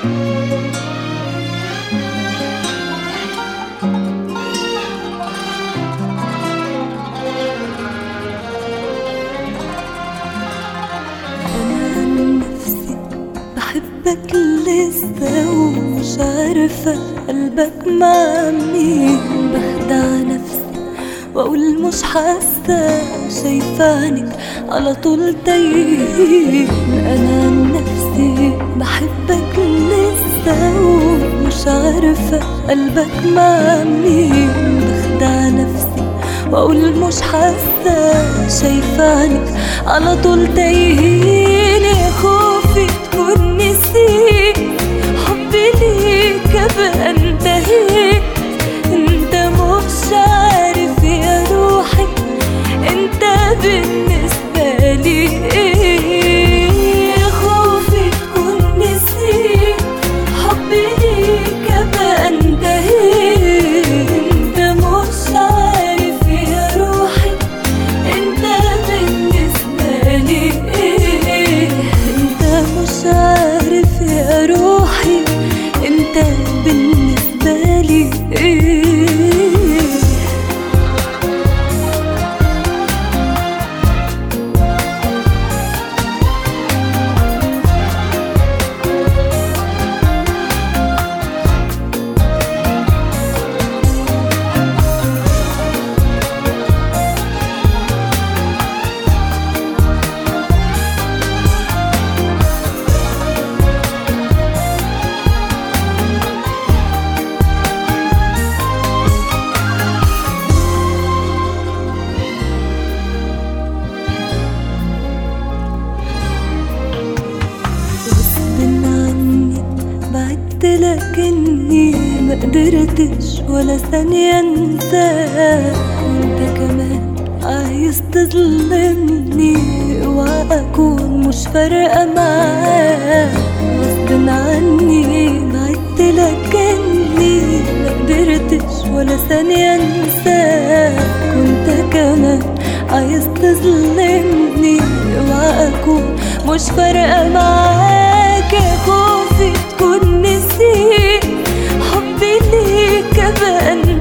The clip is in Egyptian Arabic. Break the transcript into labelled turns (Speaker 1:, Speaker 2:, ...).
Speaker 1: أنا عن نفسي بحبك لسه ومش عارفة قلبك مع مين بخدع نفسي وأقول مش حاسة شايفة عنك على طول تايه أنا عن نفسي بحبك لسه ومش عارفة قلبك مع مين بخدع نفسي واقول مش حاسه شايفه عنك على طول تايهين يا خوفي تكون نسيت حبي ليك ابقى انتهيت انت مش عارف يا روحي انت بالنسبه لي ايه يا خوفي تكون نسيت حبي ليك ابقى انتهيت انت مش عارف يا روحي انت بالنسبة لي ايه انت مش عارف يا روحي انت بالنسبة لي ايه غصب عني بعدت لكني ما قدرتش ولا ثانية انساك وانت كمان عايز تظلمني اوعى اكون مش فارقة معاك غصب عني بعدت لكني ما قدرتش ولا ثانية انساك وانت كمان عايز تظلمني اوعى اكون مش فارقة معاك يا خوفي تكون نسيت حبي ليك ابقى